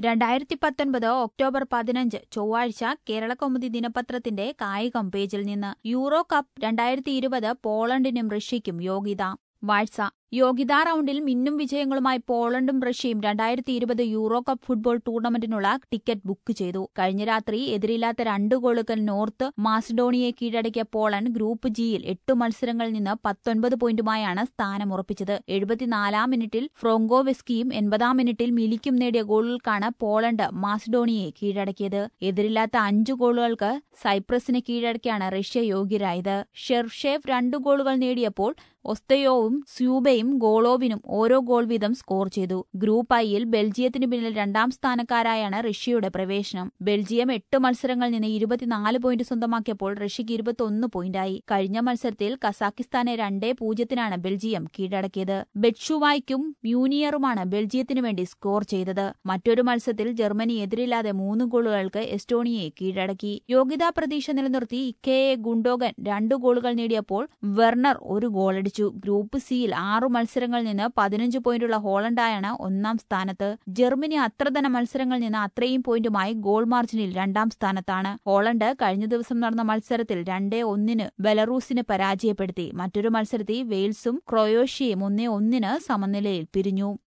രണ്ടായിരത്തി പത്തൊൻപത് ഒക്ടോബർ പതിനഞ്ച് ചൊവ്വാഴ്ച കേരളകൗമുദി ദിനപത്രത്തിന്റെ കായികം പേജിൽ നിന്ന് യൂറോ കപ്പ് രണ്ടായിരത്തി ഇരുപത് പോളണ്ടിനും റഷ്യയ്ക്കും യോഗ്യത വാഴ്സ യോഗ്യതാ റൌണ്ടിൽ മിന്നും വിജയങ്ങളുമായി പോളണ്ടും റഷ്യയും രണ്ടായിരത്തി ഇരുപത് യൂറോ കപ്പ് ഫുട്ബോൾ ടൂർണമെന്റിനുള്ള ടിക്കറ്റ് ബുക്ക് ചെയ്തു കഴിഞ്ഞ രാത്രി എതിരില്ലാത്ത രണ്ട് ഗോളുകൾ നോർത്ത് മാസിഡോണിയെ കീഴടക്കിയ പോളണ്ട് ഗ്രൂപ്പ് ജിയിൽ എട്ട് മത്സരങ്ങളിൽ നിന്ന് പത്തൊൻപത് പോയിന്റുമായാണ് സ്ഥാനമുറപ്പിച്ചത് എഴുപത്തിനാലാം മിനിറ്റിൽ ഫ്രോങ്കോവെസ്കിയും എൺപതാം മിനിറ്റിൽ മിലിക്കും നേടിയ ഗോളുകൾക്കാണ് പോളണ്ട് മാസിഡോണിയെ കീഴടക്കിയത് എതിരില്ലാത്ത അഞ്ചു ഗോളുകൾക്ക് സൈപ്രസിനെ കീഴടക്കിയാണ് റഷ്യ യോഗ്യരായത് ഷെർഷേവ് രണ്ടു ഗോളുകൾ നേടിയപ്പോൾ ഒസ്തയോവും സ്യൂബയും ഗോളോവിനും ഓരോ ഗോൾ വീതം സ്കോർ ചെയ്തു ഗ്രൂപ്പ് ഐയിൽ ബെൽജിയത്തിന് പിന്നിൽ രണ്ടാം സ്ഥാനക്കാരായാണ് റഷ്യയുടെ പ്രവേശനം ബെൽജിയം എട്ട് മത്സരങ്ങളിൽ നിന്ന് ഇരുപത്തിനാല് പോയിന്റ് സ്വന്തമാക്കിയപ്പോൾ റഷ്യയ്ക്ക് ഇരുപത്തിയൊന്ന് പോയിന്റായി കഴിഞ്ഞ മത്സരത്തിൽ കസാക്കിസ്ഥാനെ രണ്ടേ പൂജ്യത്തിനാണ് ബെൽജിയം കീഴടക്കിയത് ബെറ്റ്ഷുവായ്ക്കും മ്യൂനിയറുമാണ് ബെൽജിയത്തിനു വേണ്ടി സ്കോർ ചെയ്തത് മറ്റൊരു മത്സരത്തിൽ ജർമ്മനി എതിരില്ലാതെ മൂന്ന് ഗോളുകൾക്ക് എസ്റ്റോണിയയെ കീഴടക്കി യോഗ്യതാ പ്രതീക്ഷ നിലനിർത്തി ഇക്കയെ ഗുണ്ടോഗൻ രണ്ട് ഗോളുകൾ നേടിയപ്പോൾ വെർണർ ഒരു ഗോളടിച്ചു ഗ്രൂപ്പ് സിയിൽ ആറു മത്സരങ്ങളിൽ നിന്ന് പതിനഞ്ച് പോയിന്റുള്ള ഹോളണ്ടായാണ് ഒന്നാം സ്ഥാനത്ത് ജർമ്മനി അത്ര തന്നെ മത്സരങ്ങളിൽ നിന്ന് അത്രയും പോയിന്റുമായി ഗോൾ മാർജിനിൽ രണ്ടാം സ്ഥാനത്താണ് ഹോളണ്ട് കഴിഞ്ഞ ദിവസം നടന്ന മത്സരത്തിൽ രണ്ടേ ഒന്നിന് ബെലറൂസിന് പരാജയപ്പെടുത്തി മറ്റൊരു മത്സരത്തിൽ വെയിൽസും ക്രൊയേഷ്യയും ഒന്നേ ഒന്നിന് സമനിലയിൽ പിരിഞ്ഞു